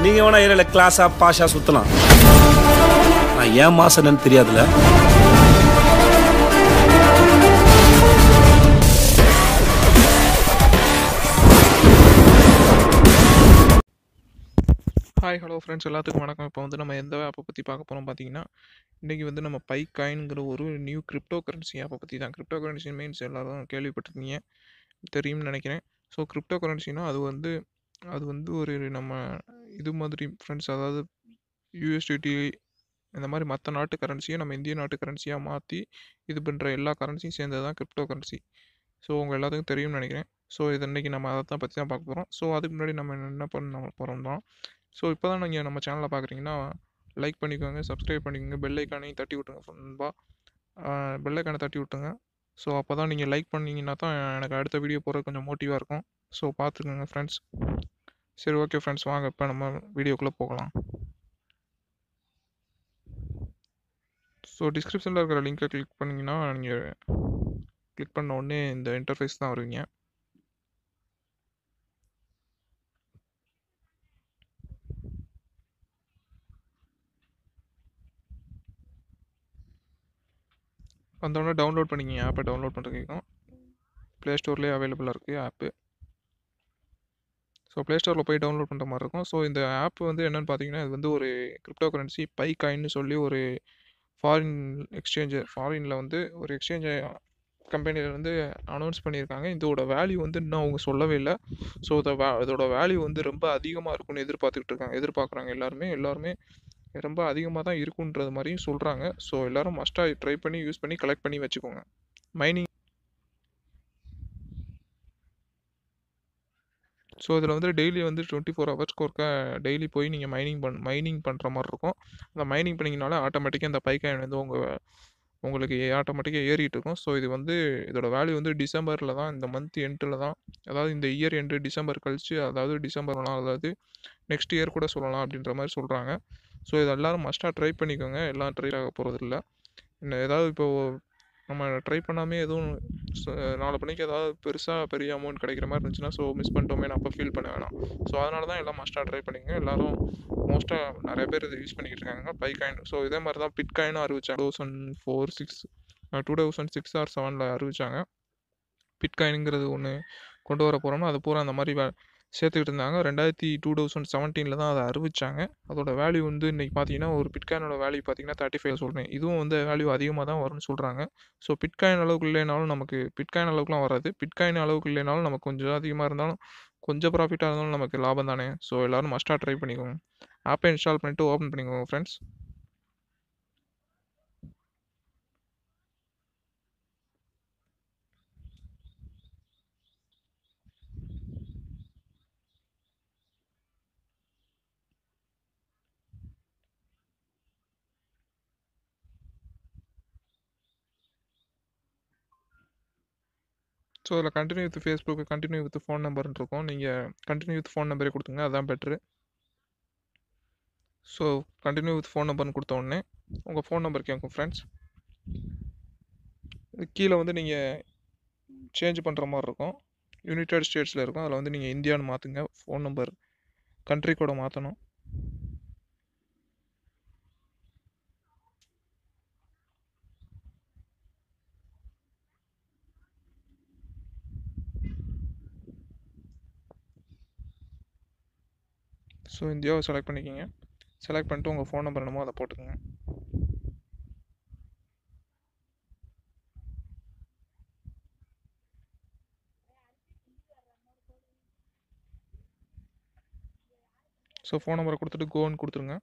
நீங்க வேணா ஏரியாவில் கிளாஸா பாஷா சுத்தலாம் நான் ஏன் மாசன்னு தெரியாதுல ஹாய் ஹலோ ஃப்ரெண்ட்ஸ் எல்லாத்துக்கும் வணக்கம் இப்போ வந்து நம்ம எந்த ஆப்பை பற்றி பார்க்க போகிறோம் பார்த்தீங்கன்னா இன்றைக்கி வந்து நம்ம பை காயின்ங்கிற ஒரு நியூ கிரிப்டோ கரன்சி ஆப்பை பற்றி தான் கிரிப்டோ கரன்சி மீன்ஸ் எல்லாரும் கேள்விப்பட்டிருக்கீங்க தெரியும்னு நினைக்கிறேன் ஸோ கிரிப்டோ கரன்சினா அது வந்து அது வந்து ஒரு நம்ம இது மாதிரி ஃப்ரெண்ட்ஸ் அதாவது யூஎஸ்டிடி இந்த மாதிரி மற்ற நாட்டு கரன்சியை நம்ம இந்திய நாட்டு கரன்சியாக மாற்றி இது பண்ணுற எல்லா கரன்சியும் சேர்ந்தது தான் கிரிப்டோ கரன்சி ஸோ உங்கள் எல்லாத்துக்கும் தெரியும்னு நினைக்கிறேன் ஸோ இது இன்றைக்கி நம்ம அதை தான் பற்றி தான் பார்க்க போகிறோம் ஸோ அதுக்கு முன்னாடி நம்ம என்ன பண்ண போகிறோம் தான் ஸோ இப்போ தான் நீங்கள் நம்ம சேனலில் பார்க்குறீங்கன்னா லைக் பண்ணிக்கோங்க சப்ஸ்கிரைப் பண்ணிக்கோங்க பெல் ஐக்கானையும் தட்டி விட்டுருங்க நண்பா பெல் ஐக்கானை தட்டி விட்டுங்க ஸோ அப்போ தான் நீங்கள் லைக் பண்ணீங்கன்னா தான் எனக்கு அடுத்த வீடியோ போகிறது கொஞ்சம் மோட்டிவாக இருக்கும் ஸோ பார்த்துக்கோங்க ஃப்ரெண்ட்ஸ் சரி ஓகே ஃப்ரெண்ட்ஸ் வாங்க இப்போ நம்ம வீடியோக்குள்ளே போகலாம் ஸோ டிஸ்கிரிப்ஷனில் இருக்கிற லிங்கை கிளிக் பண்ணிங்கன்னா நீங்கள் கிளிக் பண்ண உடனே இந்த இன்டர்ஃபேஸ் தான் வருவீங்க வந்தோடனே டவுன்லோட் பண்ணிக்கிங்க ஆப்பை டவுன்லோட் பண்ணுறதுக்கும் ப்ளே ஸ்டோர்லேயே அவைலபிளாக இருக்குது ஆப்பு ஸோ ப்ளே ஸ்டோரில் போய் டவுன்லோட் பண்ணுற மாதிரி இருக்கும் ஸோ இந்த ஆப் வந்து என்னென்னு பார்த்தீங்கன்னா இது வந்து ஒரு கிரிப்டோ கரன்சி பை காயின்னு சொல்லி ஒரு ஃபாரின் எக்ஸ்சேஞ்சு ஃபாரினில் வந்து ஒரு எக்ஸ்சேஞ்சு கம்பெனியில் வந்து அனௌன்ஸ் பண்ணியிருக்காங்க இதோட வேல்யூ வந்து இன்னும் அவங்க சொல்லவே இல்லை ஸோ இதை வே இதோட வேல்யூ வந்து ரொம்ப அதிகமாக இருக்கும்னு எதிர்பார்த்துக்கிட்டு இருக்காங்க எதிர்பார்க்குறாங்க எல்லாருமே எல்லாருமே ரொம்ப அதிகமாக தான் இருக்குன்றது மாதிரியும் சொல்கிறாங்க ஸோ எல்லோரும் மஸ்ட்டாக ட்ரை பண்ணி யூஸ் பண்ணி கலெக்ட் பண்ணி வச்சுக்கோங்க மைனிங் ஸோ இதில் வந்து டெய்லி வந்து டுவெண்ட்டி ஃபோர் ஹவர்ஸ்க்கு ஒருக்கா டெய்லி போய் நீங்கள் மைனிங் பண் மைனிங் பண்ணுற மாதிரி இருக்கும் அந்த மைனிங் பண்ணிங்கனால ஆட்டோமேட்டிக்காக இந்த பைக்காயின் வந்து உங்கள் உங்களுக்கு ஆட்டோமேட்டிக்காக ஏறிட்டு இருக்கும் ஸோ இது வந்து இதோட வேல்யூ வந்து டிசம்பரில் தான் இந்த மந்த் எண்டில் தான் அதாவது இந்த இயர் எண்டு டிசம்பர் கழிச்சு அதாவது டிசம்பர் சொல்லலாம் அதாவது நெக்ஸ்ட் இயர் கூட சொல்லலாம் அப்படின்ற மாதிரி சொல்கிறாங்க ஸோ இது எல்லோரும் மஸ்ட்டாக ட்ரை பண்ணிக்கோங்க எல்லாம் ட்ரை ஆக போகிறது இல்லை இன்னும் ஏதாவது இப்போது நம்ம ட்ரை பண்ணாமே எதுவும் நாலு மணிக்கு ஏதாவது பெருசாக பெரிய அமௌண்ட் கிடைக்கிற மாதிரி இருந்துச்சுன்னா ஸோ மிஸ் பண்ணிட்டோமே அப்போ ஃபீல் பண்ண வேணாம் ஸோ அதனால தான் எல்லாம் மஸ்ட்டாக ட்ரை பண்ணிக்கோங்க எல்லோரும் மோஸ்ட்டாக நிறைய பேர் இதை யூஸ் பண்ணிக்கிட்டு இருக்காங்க பை காயின் ஸோ இதே மாதிரி தான் பிட் காயினும் அறிவிச்சாங்க thousand four six two thousand six or செவனில் அறிவிச்சாங்க பிட் காயினுங்கிறது ஒன்று கொண்டு வர போகிறோம்னா அது பூரா அந்த மாதிரி சேர்த்துக்கிட்டு இருந்தாங்க ரெண்டாயிரத்தி டூ தௌசண்ட் செவன்டீனில் தான் அதை அறிவிச்சாங்க அதோட வேல்யூ வந்து இன்றைக்கி பார்த்தீங்கன்னா ஒரு பிட்காயினோட வேல்யூ பார்த்தீங்கன்னா தேர்ட்டி ஃபைவ் சொல்கிறேன் இதுவும் வந்து வேல்யூ அதிகமாக தான் வரும்னு சொல்கிறாங்க ஸோ பிட்காயின் அளவுக்கு இல்லைனாலும் நமக்கு பிட்காயின் அளவுக்குலாம் வராது பிட்காயின் அளவுக்கு இல்லைனாலும் நமக்கு கொஞ்சம் அதிகமாக இருந்தாலும் கொஞ்சம் ப்ராஃபிட்டாக இருந்தாலும் நமக்கு லாபம் தானே ஸோ எல்லோரும் மஸ்ட்டாக ட்ரை பண்ணிக்கோங்க ஆப்பை இன்ஸ்டால் பண்ணிவிட்டு ஓப்பன் பண்ணிக்கோங்க ஃப்ரெண்ட்ஸ் ஸோ அதில் continue with Facebook continue with phone நம்பர்னு இருக்கும் நீங்கள் கண்டினியூ வித் ஃபோன் நம்பரே கொடுத்துங்க அதுதான் பெட்ரு ஸோ கண்டினியூ வித் ஃபோன் நம்பர்னு கொடுத்த உடனே உங்கள் ஃபோன் நம்பர் கேட்கும் ஃப்ரெண்ட்ஸ் கீழே வந்து நீங்கள் சேஞ்ச் பண்ணுற மாதிரி இருக்கும் யுனைடெட் ஸ்டேட்ஸில் இருக்கும் அதில் வந்து நீங்கள் இந்தியான்னு மாற்றுங்க ஃபோன் நம்பர் கண்ட்ரி கூட மாற்றணும் ஸோ இந்தியாவை செலக்ட் பண்ணிக்கிங்க செலக்ட் பண்ணிட்டு உங்கள் ஃபோன் நம்பர் என்னமோ அதை போட்டுக்கோங்க ஸோ ஃபோன் நம்பரை கொடுத்துட்டு கோன்னு கொடுத்துருங்க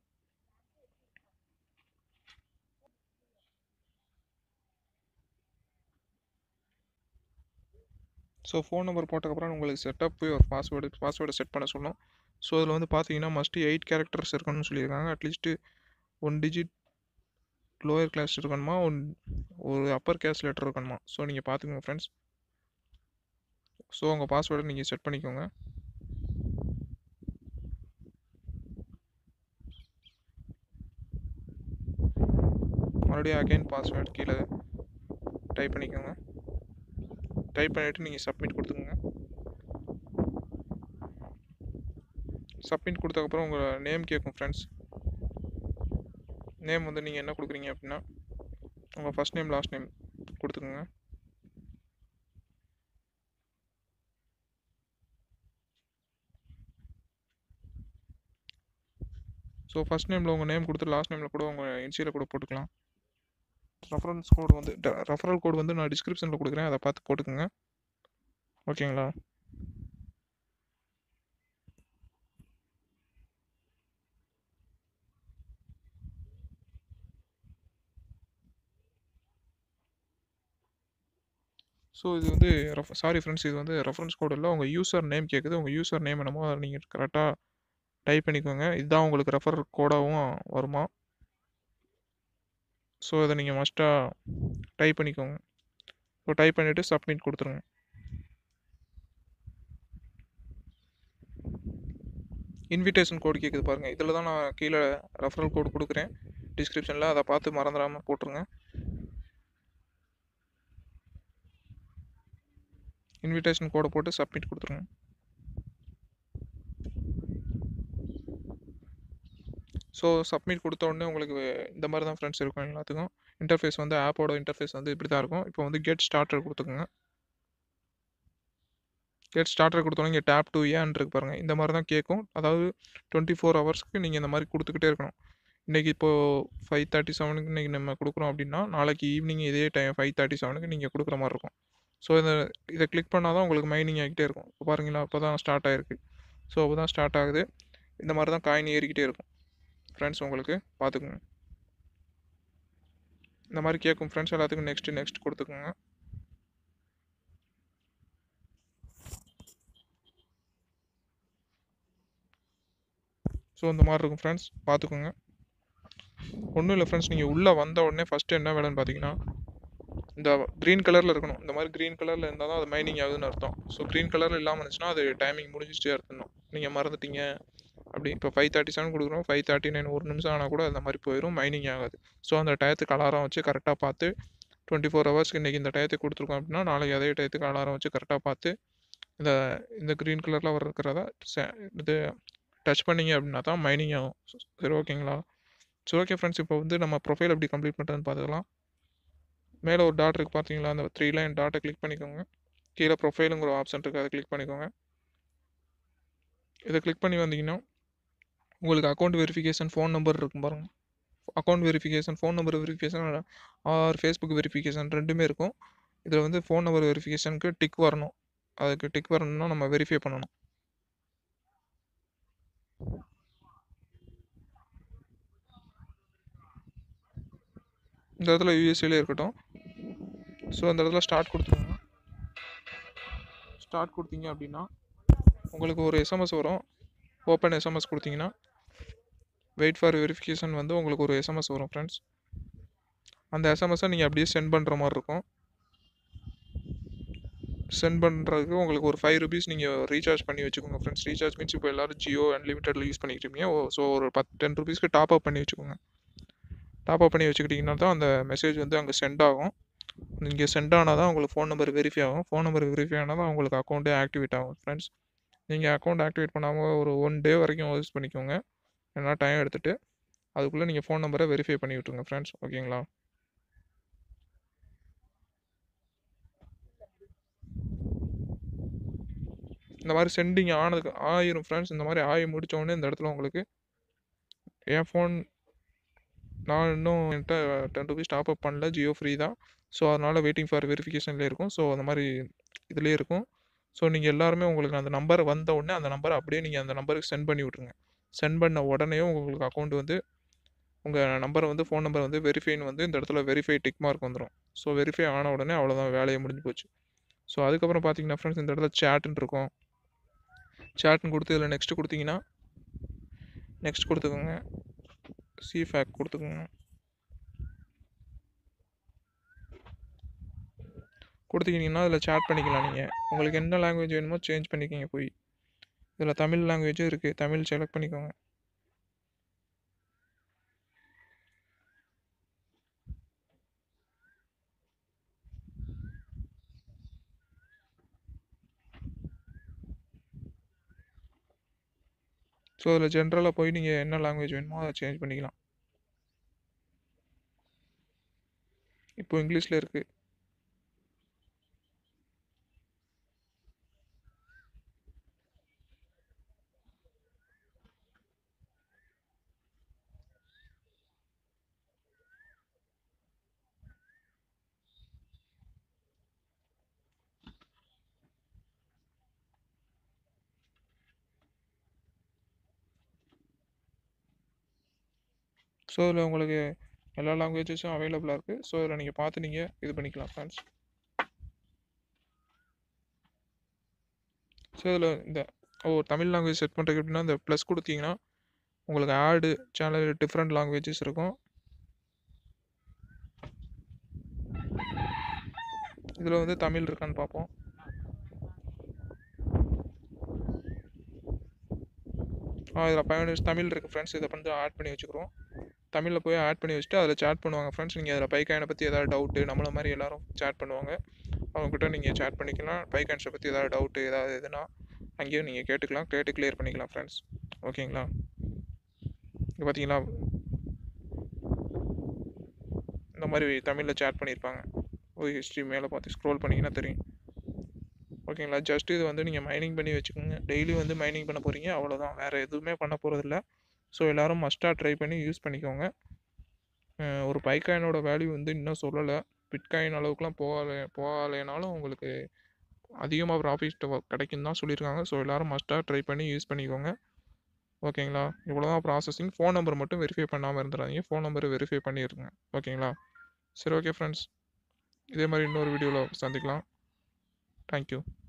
ஸோ ஃபோன் நம்பர் போட்டக்கப்புறம் உங்களுக்கு செட்டப் போய் ஒரு பாஸ்வேர்டு பாஸ்வேர்டை செட் பண்ண சொல்லும் ஸோ அதில் வந்து பார்த்தீங்கன்னா மஸ்ட்டு எயிட் கேரக்டர்ஸ் இருக்கணும்னு சொல்லியிருக்காங்க at least one digit lower class இருக்கணுமா ஒன் ஒரு அப்பர் கேஸ் லெட்டர் இருக்கணுமா ஸோ நீங்கள் பார்த்துக்கோங்க ஃப்ரெண்ட்ஸ் ஸோ உங்கள் பாஸ்வேர்டை நீங்கள் செட் பண்ணிக்கோங்க மறுபடியும் அகைன் பாஸ்வேர்டு கீழே டைப் பண்ணிக்கோங்க டைப் பண்ணிவிட்டு நீங்கள் சப்மிட் கொடுத்துக்கோங்க சப்மிட் கொடுத்ததுக்கப்புறம் உங்கள் நேம் கேட்கும் ஃப்ரெண்ட்ஸ் நேம் வந்து நீங்கள் என்ன கொடுக்குறீங்க அப்படின்னா உங்கள் ஃபஸ்ட் நேம் லாஸ்ட் நேம் கொடுத்துக்கோங்க ஸோ ஃபஸ்ட் நேமில் உங்கள் நேம் கொடுத்து லாஸ்ட் நேமில் கூட உங்கள் இன்சியில் கூட போட்டுக்கலாம் ரெஃபரன்ஸ் கோடு வந்து ரெஃபரல் கோடு வந்து நான் டிஸ்கிரிப்ஷனில் கொடுக்குறேன் அதை பார்த்து போட்டுக்கோங்க ஓகேங்களா ஸோ இது வந்து ரெஃப் சாரி ஃப்ரெண்ட்ஸ் இது வந்து ரெஃபரன்ஸ் கோடு இல்லை உங்கள் யூசர் நேம் கேட்குது உங்கள் யூசர் நேம் என்னமோ அதை நீங்கள் கரெக்டாக டைப் பண்ணிக்கோங்க இதுதான் உங்களுக்கு ரெஃபர் கோடாகவும் வருமா ஸோ இதை நீங்கள் மஸ்ட்டாக டைப் பண்ணிக்கோங்க ஸோ டைப் பண்ணிவிட்டு சப்மிட் கொடுத்துருங்க இன்விடேஷன் கோடு கேட்குது பாருங்கள் இதில் தான் நான் கீழே ரெஃபரல் கோடு கொடுக்குறேன் டிஸ்கிரிப்ஷனில் அதை பார்த்து மறந்துடாமல் போட்டுருங்க இன்விடேஷன் கோடை போட்டு சப்மிட் கொடுத்துருங்க ஸோ சப்மிட் கொடுத்த உடனே உங்களுக்கு இந்த மாதிரி தான் ஃப்ரெண்ட்ஸ் இருக்கும் எல்லாத்துக்கும் இன்டர்ஃபேஸ் வந்து ஆப்போட இன்டர்ஃபேஸ் வந்து இப்படி தான் இருக்கும் இப்போ வந்து கெட் ஸ்டார்டர் கொடுத்துக்கோங்க கெட் ஸ்டார்டர் கொடுத்தோன்னே இங்கே டேப் டூ ஏன் இருக்கு பாருங்கள் இந்த மாதிரி தான் கேட்கும் அதாவது டுவெண்ட்டி ஃபோர் ஹவர்ஸ்க்கு நீங்கள் இந்த மாதிரி கொடுத்துக்கிட்டே இருக்கணும் இன்றைக்கி இப்போது ஃபைவ் தேர்ட்டி செவனுக்கு இன்றைக்கி நம்ம கொடுக்குறோம் அப்படின்னா நாளைக்கு ஈவினிங் இதே டைம் ஃபைவ் தேர்ட்டி செவனுக்கு நீங்கள் கொடுக்குற மாதிரி இருக்கும் ஸோ இந்த இதை கிளிக் பண்ணால் தான் உங்களுக்கு மைனிங் ஆகிக்கிட்டே இருக்கும் இப்போ பாருங்களா இப்போ தான் ஸ்டார்ட் ஆகிருக்கு ஸோ அப்போ தான் ஸ்டார்ட் ஆகுது இந்த மாதிரி தான் காயின் ஏறிக்கிட்டே இருக்கும் ஃப்ரெண்ட்ஸ் உங்களுக்கு பார்த்துக்குங்க இந்த மாதிரி கேட்கும் ஃப்ரெண்ட்ஸ் எல்லாத்துக்கும் நெக்ஸ்ட்டு நெக்ஸ்ட் கொடுத்துக்குங்க ஸோ இந்த மாதிரி இருக்கும் ஃப்ரெண்ட்ஸ் பார்த்துக்கோங்க ஒன்றும் இல்லை ஃப்ரெண்ட்ஸ் நீங்கள் உள்ளே வந்த உடனே ஃபஸ்ட்டு என்ன வேலைன்னு பார்த்தீங்கன்னா இந்த க்ரீன் கலரில் இருக்கணும் இந்த மாதிரி க்ரீன் கலரில் இருந்தால் தான் அது மைனிங் ஆகுதுன்னு அர்த்தம் ஸோ க்ரீன் கலரில் இல்லாமல் இருந்துச்சுன்னா அது டைமிங் முடிஞ்சிச்சே இருக்கணும் நீங்கள் மறந்துட்டீங்க அப்படி இப்போ ஃபைவ் தேர்ட்டி செவன் கொடுக்குறோம் ஃபைவ் தேர்ட்டி நைன் ஒரு நிமிஷம் ஆனால் கூட அந்த மாதிரி போயிடும் மைனிங் ஆகாது ஸோ அந்த டயத்துக்கு அலாரம் வச்சு கரெக்டாக பார்த்து டுவெண்ட்டி ஃபோர் ஹவர்ஸ்க்கு இன்றைக்கி இந்த டயத்துக்கு கொடுத்துருக்கோம் அப்படின்னா நாளைக்கு அதே டயத்துக்கு அலாரம் வச்சு கரெக்டாக பார்த்து இந்த இந்த க்ரீன் கலரில் வர இருக்கிறத இது டச் பண்ணிங்க அப்படின்னா தான் மைனிங் ஆகும் சரி ஓகேங்களா சரி ஓகே ஃப்ரெண்ட்ஸ் இப்போ வந்து நம்ம ப்ரொஃபைல் எப்படி கம்ப்ளீட் பண்ணுறதுன்னு பார்த்துக்கலாம் மேலே ஒரு டாட் இருக்குது பார்த்தீங்களா அந்த த்ரீ லைன் டாட்டை கிளிக் பண்ணிக்கோங்க கீழே ப்ரொஃபைலுங்கிற ஆப்ஷன் இருக்குது அதை கிளிக் பண்ணிக்கோங்க இதை கிளிக் பண்ணி வந்தீங்கன்னா உங்களுக்கு அக்கௌண்ட் வெரிஃபிகேஷன் ஃபோன் நம்பர் இருக்கும் பாருங்கள் account verification phone number verification or Facebook verification ரெண்டுமே இருக்கும் இதில் வந்து ஃபோன் நம்பர் வெரிஃபிகேஷனுக்கு டிக் வரணும் அதுக்கு டிக் வரணும்னா நம்ம வெரிஃபை பண்ணணும் இந்த இடத்துல யூஎஸ்ஏலே இருக்கட்டும் ஸோ அந்த இடத்துல ஸ்டார்ட் கொடுத்துருங்க ஸ்டார்ட் கொடுத்தீங்க அப்படின்னா உங்களுக்கு ஒரு எஸ்எம்எஸ் வரும் ஓப்பன் எஸ்எம்எஸ் கொடுத்தீங்கன்னா வெயிட் ஃபார் வெரிஃபிகேஷன் வந்து உங்களுக்கு ஒரு எஸ்எம்எஸ் வரும் ஃப்ரெண்ட்ஸ் அந்த எஸ்எம்எஸை நீங்கள் அப்படியே சென்ட் பண்ணுற மாதிரி இருக்கும் சென்ட் பண்ணுறதுக்கு உங்களுக்கு ஒரு ஃபைவ் ருபீஸ் நீங்கள் ரீசார்ஜ் பண்ணி வச்சுக்கோங்க ஃப்ரெண்ட்ஸ் ரீசார்ஜ் மீன்ஸ் இப்போ எல்லோரும் ஜியோ அன்லிமிட்டடில் யூஸ் பண்ணிக்கிட்டு இருக்கீங்க ஸோ ஒரு பத்து டென் ருபீஸ்க்கு டாப் அப் பண்ணி வச்சுக்கோங்க டாப் அப் பண்ணி வச்சுக்கிட்டிங்கன்னா தான் அந்த மெசேஜ் வந்து அங்கே சென்ட் ஆகும் இங்கே சென்ட் ஆனால் தான் உங்களுக்கு ஃபோன் நம்பர் வெரிஃபை ஆகும் ஃபோன் நம்பர் வெரிஃபை ஆனால் தான் உங்களுக்கு அக்கௌண்ட்டே ஆக்டிவேட் ஆகும் ஃப்ரெண்ட்ஸ் நீங்கள் அக்கௌண்ட் ஆக்டிவேட் பண்ணாமல் ஒரு ஒன் டே வரைக்கும் யூஸ் பண்ணிக்கோங்க ஏன்னா டைம் எடுத்துகிட்டு அதுக்குள்ளே நீங்கள் ஃபோன் நம்பரை வெரிஃபை பண்ணி விட்ருங்க ஃப்ரெண்ட்ஸ் ஓகேங்களா இந்த மாதிரி சென்டிங் ஆனதுக்கு ஆயிரும் ஃப்ரெண்ட்ஸ் இந்த மாதிரி ஆகி முடிச்ச உடனே இந்த இடத்துல உங்களுக்கு என் ஃபோன் நான் இன்னும் என்கிட்ட டென் ருபீஸ் டாப் அப் பண்ணல ஜியோ ஃப்ரீ தான் ஸோ அதனால் வெயிட்டிங் ஃபார் வெரிஃபிகேஷன்லேயே இருக்கும் ஸோ அந்த மாதிரி இதுலேயே இருக்கும் ஸோ நீங்கள் எல்லாருமே உங்களுக்கு அந்த நம்பர் வந்த உடனே அந்த நம்பரை அப்படியே நீங்கள் அந்த நம்பருக்கு சென்ட் பண்ணி விட்ருங்க சென்ட் பண்ண உடனே உங்களுக்கு அக்கௌண்ட் வந்து உங்கள் நம்பரை வந்து ஃபோன் நம்பர் வந்து வெரிஃபைன்னு வந்து இந்த இடத்துல வெரிஃபை டிக் மார்க் வந்துடும் ஸோ வெரிஃபை ஆன உடனே அவ்வளோதான் வேலையை முடிஞ்சு போச்சு ஸோ அதுக்கப்புறம் பார்த்தீங்கன்னா ஃப்ரெண்ட்ஸ் இந்த இடத்துல சேட்டுன்னு இருக்கும் சேட்னு கொடுத்து இதில் நெக்ஸ்ட் கொடுத்தீங்கன்னா நெக்ஸ்ட் கொடுத்துக்கோங்க சி ஃபேக் கொடுத்துக்கோங்க கொடுத்துக்கிட்டிங்கன்னா அதில் சேட் பண்ணிக்கலாம் நீங்கள் உங்களுக்கு என்ன லாங்குவேஜ் வேணுமோ சேஞ்ச் பண்ணிக்கிங்க போய் இதில் தமிழ் லாங்குவேஜும் இருக்குது தமிழ் செலக்ட் பண்ணிக்கோங்க ஸோ அதில் ஜென்ரலாக போய் நீங்கள் என்ன லாங்குவேஜ் வேணுமோ அதை சேஞ்ச் பண்ணிக்கலாம் இப்போ இங்கிலீஷில் இருக்குது ஸோ இதில் உங்களுக்கு எல்லா லாங்குவேஜஸும் அவைலபிளாக இருக்குது ஸோ இதில் நீங்கள் பார்த்து நீங்கள் இது பண்ணிக்கலாம் ஃப்ரெண்ட்ஸ் ஸோ இதில் இந்த ஓ தமிழ் லாங்குவேஜ் செட் பண்ணுறதுக்கு எப்படின்னா இந்த ப்ளஸ் கொடுத்தீங்கன்னா உங்களுக்கு ஆடு சேனல் டிஃப்ரெண்ட் லாங்குவேஜஸ் இருக்கும் இதில் வந்து தமிழ் இருக்கான்னு பார்ப்போம் ஆ இதில் பதினஞ்சு தமிழ் இருக்குது ஃப்ரெண்ட்ஸ் இதை வந்து ஆட் பண்ணி வச்சுக்கிறோம் தமிழில் போய் ஆட் பண்ணி வச்சுட்டு அதில் சேட் பண்ணுவாங்க ஃப்ரெண்ட்ஸ் நீங்கள் அதில் பைக்காயினை பற்றி ஏதாவது டவுட்டு நம்மள மாதிரி எல்லாரும் சேட் பண்ணுவாங்க அவங்ககிட்ட நீங்கள் சேட் பண்ணிக்கலாம் பைக்காயின்ஸை பற்றி ஏதாவது டவுட்டு ஏதாவது எதுனா அங்கேயும் நீங்கள் கேட்டுக்கலாம் கேட்டு கிளியர் பண்ணிக்கலாம் ஃப்ரெண்ட்ஸ் ஓகேங்களா இங்கே பார்த்தீங்களா இந்த மாதிரி தமிழில் சேட் பண்ணியிருப்பாங்க ஒரு ஹிஸ்ட்ரி மேலே பார்த்து ஸ்க்ரோல் பண்ணிங்கன்னா தெரியும் ஓகேங்களா ஜஸ்ட் இது வந்து நீங்கள் மைனிங் பண்ணி வச்சுக்கோங்க டெய்லி வந்து மைனிங் பண்ண போகிறீங்க அவ்வளோதான் வேறு எதுவுமே பண்ண போகிறதில்ல ஸோ எல்லோரும் மஸ்ட்டாக ட்ரை பண்ணி யூஸ் பண்ணிக்கோங்க அஹ் ஒரு பைக்காயினோட வேல்யூ வந்து இன்னும் சொல்லலை பிட்காயின் அளவுக்குலாம் போகலை போகலைனாலும் உங்களுக்கு அதிகமாக ப்ராஃபிட் கிடைக்கும் தான் சொல்லியிருக்காங்க ஸோ எல்லோரும் மஸ்ட்டாக ட்ரை பண்ணி யூஸ் பண்ணிக்கோங்க ஓகேங்களா இவ்வளோ தான் ப்ராசஸிங் ஃபோன் நம்பர் மட்டும் வெரிஃபை பண்ணாமல் இருந்துடாதீங்க ஃபோன் நம்பரை வெரிஃபை பண்ணிடுங்க ஓகேங்களா சரி ஓகே ஃப்ரெண்ட்ஸ் இதே மாதிரி இன்னொரு வீடியோவில் சந்திக்கலாம் தேங்க்யூ